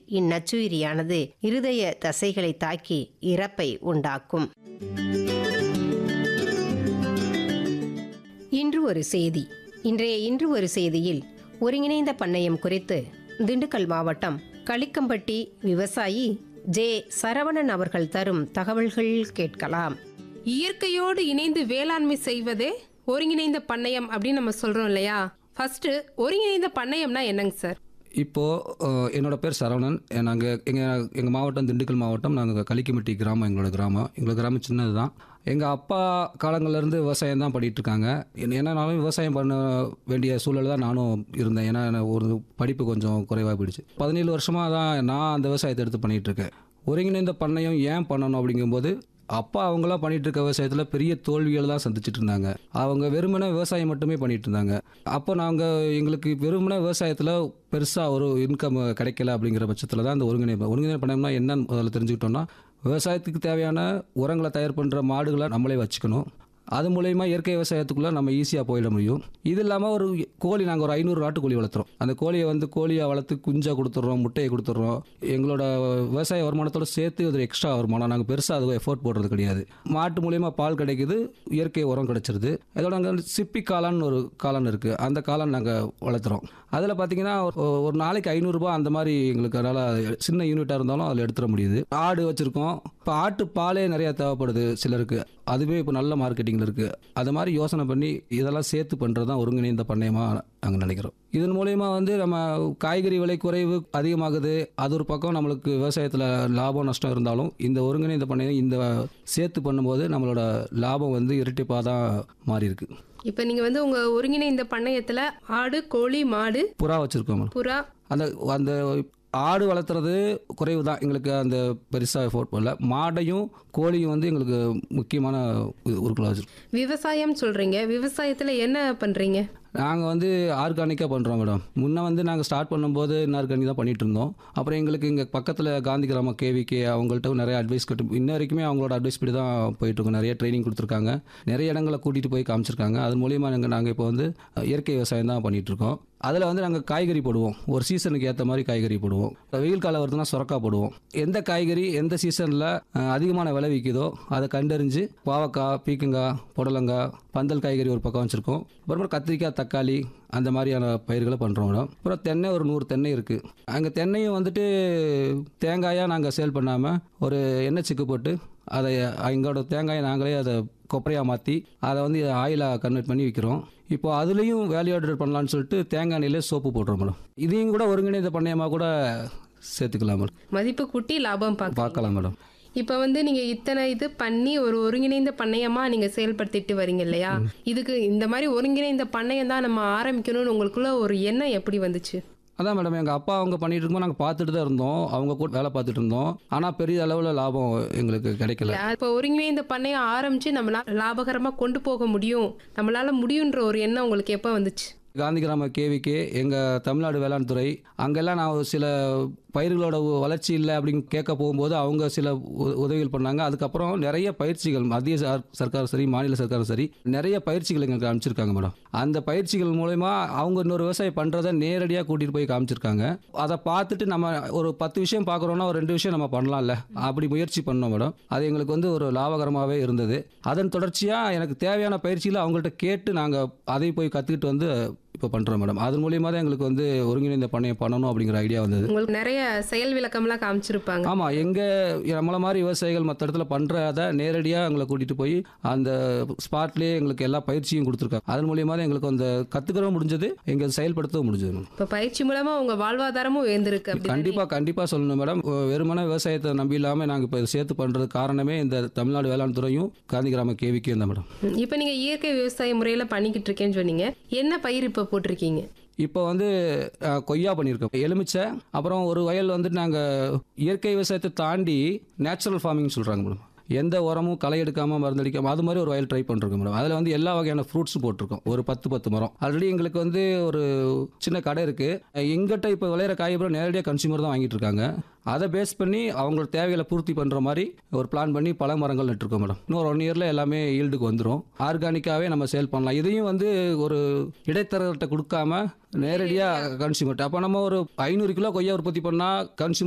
இந்நச்சுயிரியானது இருதய தசைகளை தாக்கி இறப்பை உண்டாக்கும் இன்று ஒரு செய்தி இன்றைய இன்று ஒரு செய்தியில் ஒருங்கிணைந்த பண்ணையம் குறித்து திண்டுக்கல் மாவட்டம் களிக்கம்பட்டி விவசாயி ஜே சரவணன் அவர்கள் தரும் தகவல்கள் கேட்கலாம் இயற்கையோடு இணைந்து வேளாண்மை செய்வதே ஒருங்கிணைந்த பண்ணையம் அப்படின்னு நம்ம சொல்றோம் இல்லையா ஃபர்ஸ்ட் ஒருங்கிணைந்த பண்ணையம்னா என்னங்க சார் இப்போது என்னோட பேர் சரவணன் நாங்கள் எங்கள் எங்கள் மாவட்டம் திண்டுக்கல் மாவட்டம் நாங்கள் களிக்கம்பட்டி கிராமம் எங்களோட கிராமம் எங்களோட கிராமம் சின்னது தான் எங்கள் அப்பா காலங்கள்லேருந்து விவசாயம் தான் பண்ணிகிட்டு இருக்காங்க என்ன- என்னன்னாலும் விவசாயம் பண்ண வேண்டிய சூழல் தான் நானும் இருந்தேன் ஏன்னா எனக்கு ஒரு படிப்பு கொஞ்சம் குறைவாக போயிடுச்சு பதினேழு வருஷமாக தான் நான் அந்த விவசாயத்தை எடுத்து பண்ணிகிட்டு இருக்கேன் ஒருங்கிணைந்த பண்ணையம் ஏன் பண்ணணும் அப்படிங்கும்போது அப்பா அவங்களாம் பண்ணிட்டு இருக்க விவசாயத்தில் பெரிய தோல்விகள் தான் சந்திச்சுட்டு இருந்தாங்க அவங்க வெறுமனே விவசாயம் மட்டுமே பண்ணிட்டு இருந்தாங்க அப்போ நாங்கள் எங்களுக்கு வெறுமனே விவசாயத்தில் பெருசாக ஒரு இன்கம் கிடைக்கல அப்படிங்கிற பட்சத்தில் தான் இந்த ஒருங்கிணைப்பு ஒருங்கிணைப்பு பண்ணோம்னா என்னன்னு முதல்ல தெரிஞ்சுக்கிட்டோம்னா விவசாயத்துக்கு தேவையான உரங்களை தயார் பண்ணுற மாடுகளை நம்மளே வச்சுக்கணும் அது மூலயமா இயற்கை விவசாயத்துக்குள்ளே நம்ம ஈஸியாக போயிட முடியும் இது இல்லாமல் ஒரு கோழி நாங்கள் ஒரு ஐநூறு நாட்டுக்கோழி வளர்த்துறோம் அந்த கோழியை வந்து கோழியை வளர்த்து குஞ்சா கொடுத்துட்றோம் முட்டையை கொடுத்துட்றோம் எங்களோட விவசாய வருமானத்தோட சேர்த்து அது எக்ஸ்ட்ரா வருமானம் நாங்கள் பெருசாக அது எஃபோர்ட் போடுறது கிடையாது மாட்டு மூலயமா பால் கிடைக்குது இயற்கை உரம் கிடைச்சிருது அதோட அங்கே வந்து சிப்பி காளான் ஒரு காளான் இருக்குது அந்த காளான் நாங்கள் வளர்த்துறோம் அதில் பார்த்தீங்கன்னா ஒரு- ஒரு நாளைக்கு ஐநூறுரூபா அந்த மாதிரி எங்களுக்கு அதனால் சின்ன யூனிட்டாக இருந்தாலும் அதில் எடுத்துட முடியுது ஆடு வச்சுருக்கோம் இப்போ ஆட்டு பாலே நிறையா தேவைப்படுது சிலருக்கு அதுவே இப்போ நல்ல மார்க்கெட்டிங்கில் இருக்குது அது மாதிரி யோசனை பண்ணி இதெல்லாம் சேர்த்து பண்ணுறது தான் ஒருங்கிணைந்த பண்ணையமாக நாங்கள் நினைக்கிறோம் இதன் மூலயமா வந்து நம்ம காய்கறி விலை குறைவு அதிகமாகுது அது ஒரு பக்கம் நம்மளுக்கு விவசாயத்தில் லாபம் நஷ்டம் இருந்தாலும் இந்த ஒருங்கிணைந்த பண்ணையம் இந்த சேர்த்து பண்ணும்போது நம்மளோட லாபம் வந்து இரட்டிப்பாக தான் மாறி இருக்கு இப்போ நீங்க வந்து உங்க ஒருங்கிணைந்த பண்ணையத்துல ஆடு கோழி மாடு புறா வச்சுருக்கோம் மேடம் புறா அந்த அந்த ஆடு வளர்த்துறது குறைவு தான் எங்களுக்கு அந்த பெருசாக எஃபோர்ட் பண்ணல மாடையும் கோழியும் வந்து எங்களுக்கு முக்கியமான உருக்களாக வச்சுருக்கோம் விவசாயம் சொல்றீங்க விவசாயத்துல என்ன பண்றீங்க நாங்கள் வந்து ஆர்கானிக்காக பண்ணுறோம் மேடம் முன்ன வந்து நாங்கள் ஸ்டார்ட் பண்ணும்போது இன்ஆர்கானிக் தான் பண்ணிட்டு இருந்தோம் அப்புறம் எங்களுக்கு இங்கே பக்கத்தில் காந்தி கிராமம் கேவிகே அவங்கள்ட்ட நிறைய அட்வைஸ் கட்டு இன்ன வரைக்குமே அவங்களோட அட்வைஸ் படி தான் போயிட்டுருக்கோம் நிறைய ட்ரைனிங் கொடுத்துருக்காங்க நிறைய இடங்களை கூட்டிகிட்டு போய் காமிச்சிருக்காங்க அது மூலியமாக நாங்கள் நாங்கள் இப்போ வந்து இயற்கை விவசாயம் தான் பண்ணிட்டு இருக்கோம் அதில் வந்து நாங்கள் காய்கறி போடுவோம் ஒரு சீசனுக்கு ஏற்ற மாதிரி காய்கறி போடுவோம் இப்ப வெயில் காலம் வருதுன்னா சுரக்காய் போடுவோம் எந்த காய்கறி எந்த சீசனில் அதிகமான விலை விற்கிதோ அதை கண்டறிஞ்சு பாவக்காய் பீக்கங்காய் புடலங்காய் பந்தல் காய்கறி ஒரு பக்கம் வச்சுருக்கோம் அப்புறமா கத்திரிக்காய் தக்காளி அந்த மாதிரியான பயிர்களை பண்ணுறோம் மேடம் அப்புறம் தென்னை ஒரு நூறு தென்னை இருக்குது அங்கே தென்னையும் வந்துட்டு தேங்காயாக நாங்கள் சேல் பண்ணாமல் ஒரு எண்ணெய் சிக்கு போட்டு அதை எங்களோட தேங்காயை நாங்களே அதை கொப்பரையாக மாற்றி அதை வந்து ஆயிலாக கன்வெர்ட் பண்ணி விற்கிறோம் இப்போ அதுலேயும் வேல்யூ ஆர்டர் பண்ணலான்னு சொல்லிட்டு தேங்காய் எண்ணெயிலே சோப்பு போடுறோம் மேடம் இதையும் கூட ஒருங்கிணைந்த பண்ணையமாக கூட சேர்த்துக்கலாம் மேடம் மதிப்பு கூட்டி லாபம் பார்க்க பார்க்கலாம் மேடம் இப்போ வந்து நீங்க இத்தனை இது பண்ணி ஒரு ஒருங்கிணைந்த பண்ணையமா நீங்க செயல்படுத்திட்டு வரீங்க இல்லையா இதுக்கு இந்த மாதிரி ஒருங்கிணைந்த பண்ணையம் தான் நம்ம ஆரம்பிக்கணும்னு உங்களுக்குள்ள ஒரு எண்ணம் எப்படி வந்துச்சு அதான் மேடம் எங்கள் அப்பா அவங்க பண்ணிட்டு இருக்கும்போது நாங்கள் பார்த்துட்டு தான் இருந்தோம் அவங்க கூட வேலை பார்த்துட்டு இருந்தோம் ஆனால் பெரிய அளவில் லாபம் எங்களுக்கு கிடைக்கல இப்போ ஒருங்கிணைந்த பண்ணையம் ஆரம்பிச்சு நம்மளால லாபகரமா கொண்டு போக முடியும் நம்மளால முடியுன்ற ஒரு எண்ணம் உங்களுக்கு எப்போ வந்துச்சு காந்தி கிராம கேவிக்கு எங்கள் தமிழ்நாடு வேளாண் துறை அங்கெல்லாம் நான் ஒரு சில பயிர்களோட உ- வளர்ச்சி இல்லை அப்படின்னு கேட்க போகும்போது அவங்க சில உ- உதவிகள் பண்ணாங்க அதுக்கப்புறம் நிறைய பயிற்சிகள் மத்திய சர்- சர்க்காரும் சரி மாநில சர்க்காரும் சரி நிறைய பயிற்சிகள் எங்களுக்கு அனுப்பிச்சிருக்காங்க மேடம் அந்த பயிற்சிகள் மூலயமா அவங்க இன்னொரு விவசாயம் பண்ணுறதை நேரடியாக கூட்டிகிட்டு போய் காமிச்சிருக்காங்க அதை பார்த்துட்டு நம்ம ஒரு பத்து விஷயம் பார்க்குறோன்னா ஒரு ரெண்டு விஷயம் நம்ம பண்ணலாம்ல அப்படி முயற்சி பண்ணோம் மேடம் அது எங்களுக்கு வந்து ஒரு லாபகரமாகவே இருந்தது அதன் தொடர்ச்சியாக எனக்கு தேவையான பயிற்சிகளை அவங்கள்ட்ட கேட்டு நாங்கள் அதை போய் கற்றுக்கிட்டு வந்து இப்போ பண்ணுறோம் மேடம் அது மூலியமாக தான் எங்களுக்கு வந்து ஒருங்கிணைந்த பண்ணையம் பண்ணணும் அப்படிங்கிற ஐடியா வந்தது உங்களுக்கு நிறைய செயல் விளக்கம்லாம் காமிச்சிருப்பாங்க ஆமாம் எங்கள் நம்மள மாதிரி விவசாயிகள் மற்ற இடத்துல பண்ணுறத நேரடியாக எங்களை கூட்டிகிட்டு போய் அந்த ஸ்பாட்லேயே எங்களுக்கு எல்லா பயிற்சியும் கொடுத்துருக்காங்க அதன் மூலியமாக தான் எங்களுக்கு அந்த கற்றுக்கிறவும் முடிஞ்சது எங்கள் செயல்படுத்தவும் முடிஞ்சது மேடம் இப்போ பயிற்சி மூலமா உங்க வாழ்வாதாரமும் உயர்ந்திருக்கு அப்படி கண்டிப்பாக கண்டிப்பாக சொல்லணும் மேடம் வெறுமனே விவசாயத்தை நம்பி இல்லாமல் நாங்கள் இப்போ சேர்த்து பண்ணுறது காரணமே இந்த தமிழ்நாடு வேளாண் துறையும் காந்தி கிராம கேவிக்கும் தான் மேடம் இப்போ நீங்க இயற்கை விவசாய முறையில பண்ணிக்கிட்டு இருக்கேன்னு சொன்னீங்க என்ன பயிர் இப்போ போட்டிருக்கீங்க இப்போ வந்து அஹ், கொய்யா பண்ணியிருக்கோம் எலுமிச்சை அப்புறம் ஒரு வயல் வந்துட்டு நாங்கள் இயற்கை விவசாயத்தை தாண்டி நேச்சுரல் ஃபார்மிங் சொல்கிறாங்க மேடம் எந்த உரமும் களை எடுக்காமல் மருந்தடிக்காமல் அது மாதிரி ஒரு வயல் ட்ரை பண்ணிருக்கோம் மேடம் அதில் வந்து எல்லா வகையான ஃப்ரூட்ஸும் போட்டிருக்கோம் ஒரு பத்து பத்து மரம் ஆல்ரெடி எங்களுக்கு வந்து ஒரு சின்ன கடை இருக்குது எங்கிட்ட இப்போ விளையிற காய்கறி நேரடியாக கன்சியூமர் தான் வாங்கிட்டு இருக்காங்க அதை பேஸ் பண்ணி அவங்களோட தேவைகளை பூர்த்தி பண்ணுற மாதிரி ஒரு பிளான் பண்ணி பல மரங்கள் நட்டுருக்கோம் மேடம் இன்னொரு ஒன் இயரில் எல்லாமே ஈல்டுக்கு வந்துடும் ஆர்கானிக்காகவே நம்ம சேல் பண்ணலாம் இதையும் வந்து ஒரு இடைத்தரகர்கிட்ட கொடுக்காம நேரடியாக கன்சியூமர்ட்ட அப்போ நம்ம ஒரு ஐநூறு கிலோ கொய்யா உற்பத்தி பண்ணால் கன்சியூமர்